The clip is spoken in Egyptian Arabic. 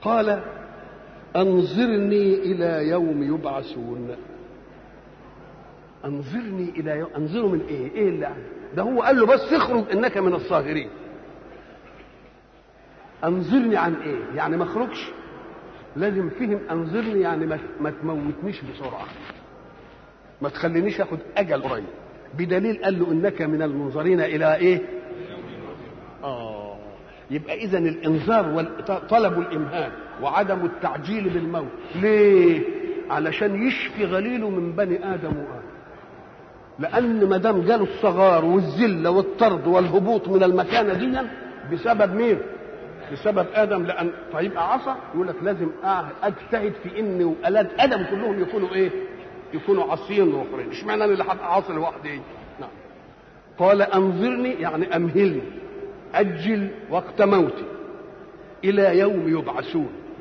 قال انظرني الى يوم يبعثون انظرني الى يوم انظره من ايه ايه اللي ده هو قال له بس اخرج انك من الصاغرين انظرني عن ايه يعني ما اخرجش لازم فهم انظرني يعني ما, ما تموتنيش بسرعه ما تخلينيش اخد اجل قريب بدليل قال له انك من المنظرين الى ايه اه يبقى اذا الانذار وطلب الامهال وعدم التعجيل بالموت ليه علشان يشفي غليله من بني ادم وآدم لان ما دام جاله الصغار والذله والطرد والهبوط من المكانه دي بسبب مين بسبب ادم لان فيبقى عصى يقول لك لازم اجتهد في ان اولاد ادم كلهم يكونوا ايه يكونوا عاصيين واخرين اشمعنى انا اللي هبقى عاصي لوحدي نعم قال انظرني يعني امهلني اجل وقت موتي الى يوم يبعثون